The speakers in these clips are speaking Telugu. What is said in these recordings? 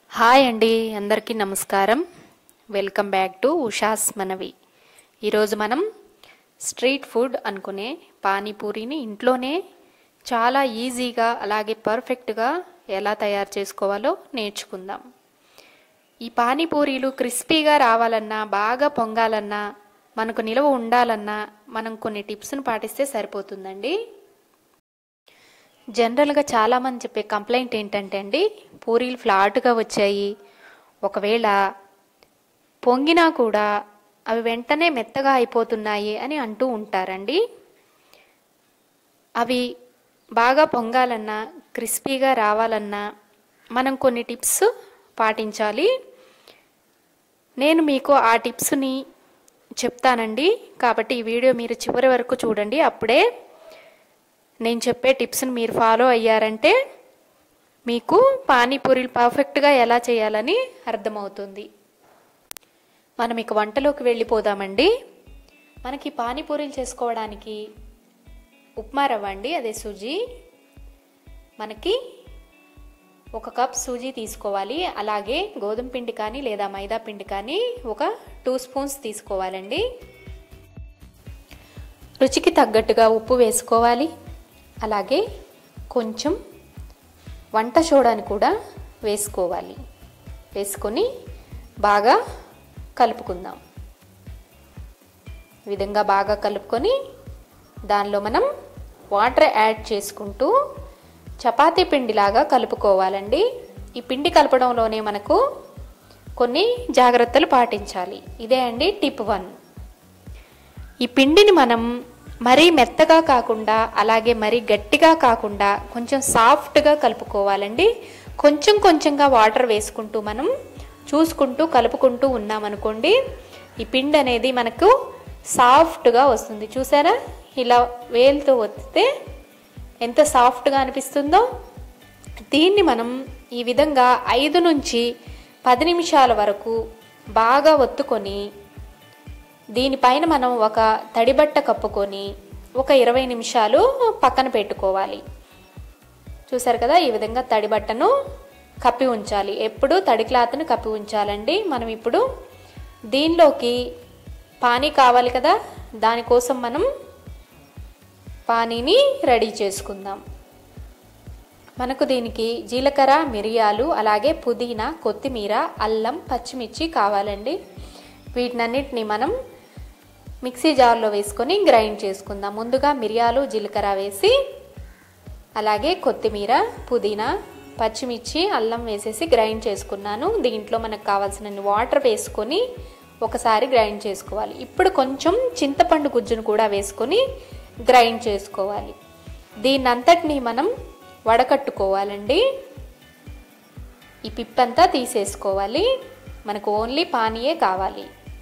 హాయ్ అండి అందరికీ నమస్కారం వెల్కమ్ బ్యాక్ టు ఉషాస్ మనవి ఈరోజు మనం స్ట్రీట్ ఫుడ్ అనుకునే పానీపూరిని ఇంట్లోనే చాలా ఈజీగా అలాగే పర్ఫెక్ట్గా ఎలా తయారు చేసుకోవాలో నేర్చుకుందాం ఈ పానీపూరీలు క్రిస్పీగా రావాలన్నా బాగా పొంగాలన్నా మనకు నిలవ ఉండాలన్నా మనం కొన్ని టిప్స్ను పాటిస్తే సరిపోతుందండి జనరల్గా చాలామంది చెప్పే కంప్లైంట్ ఏంటంటే అండి పూరీలు ఫ్లాట్గా వచ్చాయి ఒకవేళ పొంగినా కూడా అవి వెంటనే మెత్తగా అయిపోతున్నాయి అని అంటూ ఉంటారండి అవి బాగా పొంగాలన్నా క్రిస్పీగా రావాలన్నా మనం కొన్ని టిప్స్ పాటించాలి నేను మీకు ఆ టిప్స్ని చెప్తానండి కాబట్టి ఈ వీడియో మీరు చివరి వరకు చూడండి అప్పుడే నేను చెప్పే టిప్స్ని మీరు ఫాలో అయ్యారంటే మీకు పానీపూరీలు పర్ఫెక్ట్గా ఎలా చేయాలని అర్థమవుతుంది మనం ఇక వంటలోకి వెళ్ళిపోదామండి మనకి పానీపూరీలు చేసుకోవడానికి ఉప్మా రవ్వ అండి అదే సూజీ మనకి ఒక కప్ సూజీ తీసుకోవాలి అలాగే గోధుమ పిండి కానీ లేదా మైదా పిండి కానీ ఒక టూ స్పూన్స్ తీసుకోవాలండి రుచికి తగ్గట్టుగా ఉప్పు వేసుకోవాలి అలాగే కొంచెం వంట సోడాని కూడా వేసుకోవాలి వేసుకొని బాగా కలుపుకుందాం ఈ విధంగా బాగా కలుపుకొని దానిలో మనం వాటర్ యాడ్ చేసుకుంటూ చపాతీ పిండిలాగా కలుపుకోవాలండి ఈ పిండి కలపడంలోనే మనకు కొన్ని జాగ్రత్తలు పాటించాలి ఇదే అండి టిప్ వన్ ఈ పిండిని మనం మరీ మెత్తగా కాకుండా అలాగే మరీ గట్టిగా కాకుండా కొంచెం సాఫ్ట్గా కలుపుకోవాలండి కొంచెం కొంచెంగా వాటర్ వేసుకుంటూ మనం చూసుకుంటూ కలుపుకుంటూ ఉన్నామనుకోండి ఈ పిండి అనేది మనకు సాఫ్ట్గా వస్తుంది చూసారా ఇలా వేలుతో ఒత్తితే ఎంత సాఫ్ట్గా అనిపిస్తుందో దీన్ని మనం ఈ విధంగా ఐదు నుంచి పది నిమిషాల వరకు బాగా ఒత్తుకొని దీనిపైన మనం ఒక తడిబట్ట కప్పుకొని ఒక ఇరవై నిమిషాలు పక్కన పెట్టుకోవాలి చూసారు కదా ఈ విధంగా తడిబట్టను కప్పి ఉంచాలి ఎప్పుడు తడి క్లాత్ను కప్పి ఉంచాలండి మనం ఇప్పుడు దీనిలోకి పానీ కావాలి కదా దానికోసం మనం పానీని రెడీ చేసుకుందాం మనకు దీనికి జీలకర్ర మిరియాలు అలాగే పుదీనా కొత్తిమీర అల్లం పచ్చిమిర్చి కావాలండి వీటినన్నిటిని మనం మిక్సీ జార్లో వేసుకొని గ్రైండ్ చేసుకుందాం ముందుగా మిరియాలు జీలకర్ర వేసి అలాగే కొత్తిమీర పుదీనా పచ్చిమిర్చి అల్లం వేసేసి గ్రైండ్ చేసుకున్నాను దీంట్లో మనకు కావాల్సిన వాటర్ వేసుకొని ఒకసారి గ్రైండ్ చేసుకోవాలి ఇప్పుడు కొంచెం చింతపండు గుజ్జును కూడా వేసుకొని గ్రైండ్ చేసుకోవాలి దీన్నంతటినీ మనం వడకట్టుకోవాలండి ఈ పిప్పంతా తీసేసుకోవాలి మనకు ఓన్లీ పానీయే కావాలి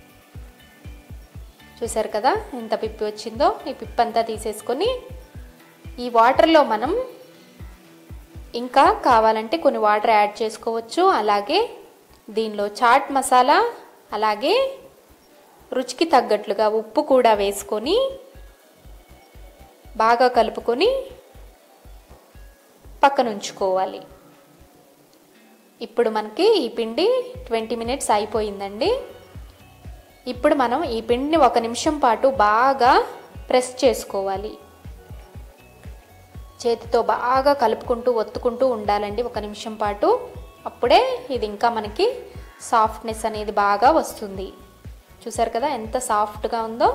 చూసారు కదా ఎంత పిప్పి వచ్చిందో ఈ పిప్పంతా తీసేసుకొని ఈ వాటర్లో మనం ఇంకా కావాలంటే కొన్ని వాటర్ యాడ్ చేసుకోవచ్చు అలాగే దీనిలో చాట్ మసాలా అలాగే రుచికి తగ్గట్లుగా ఉప్పు కూడా వేసుకొని బాగా కలుపుకొని పక్కన ఉంచుకోవాలి ఇప్పుడు మనకి ఈ పిండి ట్వంటీ మినిట్స్ అయిపోయిందండి ఇప్పుడు మనం ఈ పిండిని ఒక నిమిషం పాటు బాగా ప్రెస్ చేసుకోవాలి చేతితో బాగా కలుపుకుంటూ ఒత్తుకుంటూ ఉండాలండి ఒక నిమిషం పాటు అప్పుడే ఇది ఇంకా మనకి సాఫ్ట్నెస్ అనేది బాగా వస్తుంది చూసారు కదా ఎంత సాఫ్ట్గా ఉందో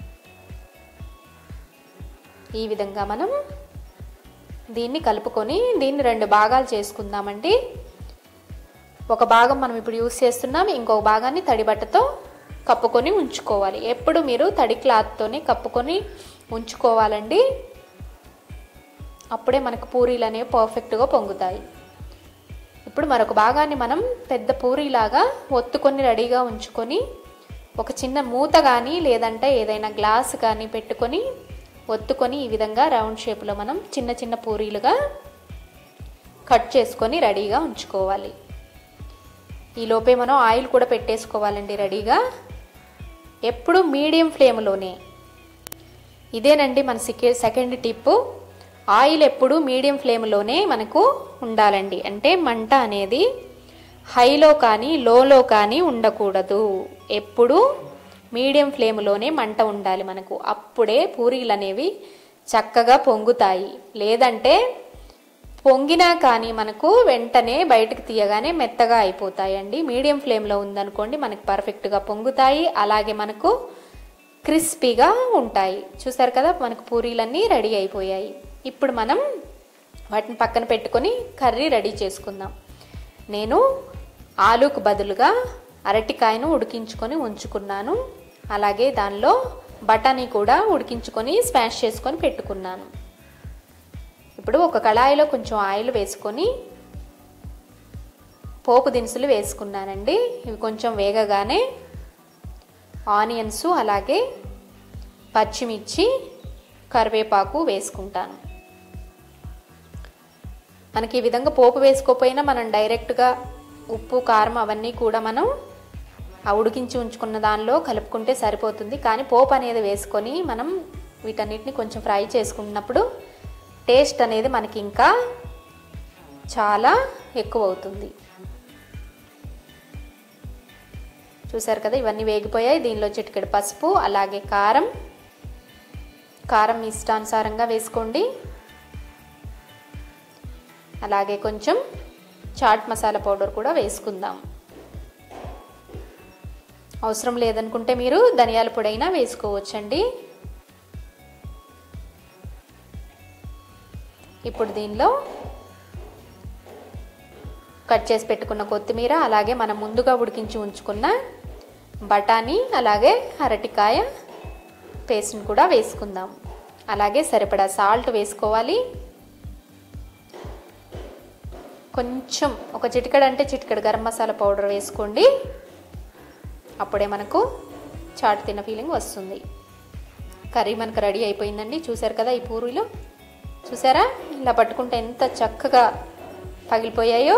ఈ విధంగా మనం దీన్ని కలుపుకొని దీన్ని రెండు భాగాలు చేసుకుందామండి ఒక భాగం మనం ఇప్పుడు యూస్ చేస్తున్నాం ఇంకొక భాగాన్ని తడి బట్టతో కప్పుకొని ఉంచుకోవాలి ఎప్పుడు మీరు తడి క్లాత్తోనే కప్పుకొని ఉంచుకోవాలండి అప్పుడే మనకు పూరీలు అనేవి పర్ఫెక్ట్గా పొంగుతాయి ఇప్పుడు మరొక భాగాన్ని మనం పెద్ద పూరీలాగా ఒత్తుకొని రెడీగా ఉంచుకొని ఒక చిన్న మూత కానీ లేదంటే ఏదైనా గ్లాస్ కానీ పెట్టుకొని ఒత్తుకొని ఈ విధంగా రౌండ్ షేప్లో మనం చిన్న చిన్న పూరీలుగా కట్ చేసుకొని రెడీగా ఉంచుకోవాలి ఈ లోపే మనం ఆయిల్ కూడా పెట్టేసుకోవాలండి రెడీగా ఎప్పుడు మీడియం ఫ్లేమ్లోనే ఇదేనండి మన సెకే సెకండ్ టిప్ ఆయిల్ ఎప్పుడు మీడియం ఫ్లేమ్లోనే మనకు ఉండాలండి అంటే మంట అనేది హైలో కానీ లోలో కానీ ఉండకూడదు ఎప్పుడు మీడియం ఫ్లేమ్లోనే మంట ఉండాలి మనకు అప్పుడే పూరీలు అనేవి చక్కగా పొంగుతాయి లేదంటే పొంగినా కానీ మనకు వెంటనే బయటకు తీయగానే మెత్తగా అయిపోతాయండి మీడియం ఫ్లేమ్లో ఉందనుకోండి మనకు పర్ఫెక్ట్గా పొంగుతాయి అలాగే మనకు క్రిస్పీగా ఉంటాయి చూసారు కదా మనకు పూరీలన్నీ రెడీ అయిపోయాయి ఇప్పుడు మనం వాటిని పక్కన పెట్టుకొని కర్రీ రెడీ చేసుకుందాం నేను ఆలుకు బదులుగా అరటికాయను ఉడికించుకొని ఉంచుకున్నాను అలాగే దానిలో బఠానీ కూడా ఉడికించుకొని స్మాష్ చేసుకొని పెట్టుకున్నాను ఇప్పుడు ఒక కళాయిలో కొంచెం ఆయిల్ వేసుకొని పోపు దినుసులు వేసుకున్నానండి ఇవి కొంచెం వేగగానే ఆనియన్స్ అలాగే పచ్చిమిర్చి కరివేపాకు వేసుకుంటాను మనకి ఈ విధంగా పోపు వేసుకోపోయినా మనం డైరెక్ట్గా ఉప్పు కారం అవన్నీ కూడా మనం ఆ ఉడికించి ఉంచుకున్న దానిలో కలుపుకుంటే సరిపోతుంది కానీ పోపు అనేది వేసుకొని మనం వీటన్నిటిని కొంచెం ఫ్రై చేసుకున్నప్పుడు టేస్ట్ అనేది మనకి ఇంకా చాలా ఎక్కువ అవుతుంది చూసారు కదా ఇవన్నీ వేగిపోయాయి దీనిలో చిటికెడు పసుపు అలాగే కారం కారం మీ ఇష్టానుసారంగా వేసుకోండి అలాగే కొంచెం చాట్ మసాలా పౌడర్ కూడా వేసుకుందాం అవసరం లేదనుకుంటే మీరు ధనియాల పొడి అయినా వేసుకోవచ్చండి ఇప్పుడు దీనిలో కట్ చేసి పెట్టుకున్న కొత్తిమీర అలాగే మనం ముందుగా ఉడికించి ఉంచుకున్న బఠానీ అలాగే అరటికాయ పేస్ట్ని కూడా వేసుకుందాం అలాగే సరిపడా సాల్ట్ వేసుకోవాలి కొంచెం ఒక చిటికెడు అంటే చిటికెడు గరం మసాలా పౌడర్ వేసుకోండి అప్పుడే మనకు చాట్ తిన్న ఫీలింగ్ వస్తుంది కర్రీ మనకు రెడీ అయిపోయిందండి చూసారు కదా ఈ పూరీలు చూసారా ఇలా పట్టుకుంటే ఎంత చక్కగా పగిలిపోయాయో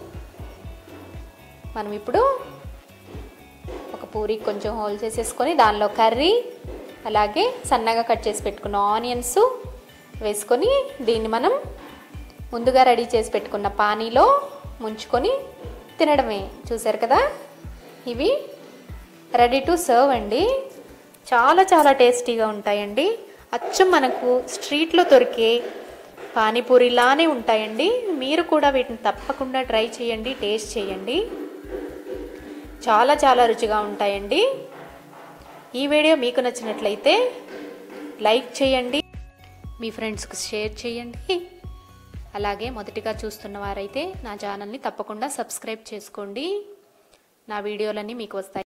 మనం ఇప్పుడు ఒక పూరి కొంచెం హోల్ చేసేసుకొని దానిలో కర్రీ అలాగే సన్నగా కట్ చేసి పెట్టుకున్న ఆనియన్స్ వేసుకొని దీన్ని మనం ముందుగా రెడీ చేసి పెట్టుకున్న పానీలో ముంచుకొని తినడమే చూసారు కదా ఇవి రెడీ టు సర్వ్ అండి చాలా చాలా టేస్టీగా ఉంటాయండి అచ్చం మనకు స్ట్రీట్లో దొరికే పానీపూరిలానే ఉంటాయండి మీరు కూడా వీటిని తప్పకుండా ట్రై చేయండి టేస్ట్ చేయండి చాలా చాలా రుచిగా ఉంటాయండి ఈ వీడియో మీకు నచ్చినట్లయితే లైక్ చేయండి మీ ఫ్రెండ్స్కి షేర్ చేయండి అలాగే మొదటిగా చూస్తున్న వారైతే నా ఛానల్ని తప్పకుండా సబ్స్క్రైబ్ చేసుకోండి నా వీడియోలన్నీ మీకు వస్తాయి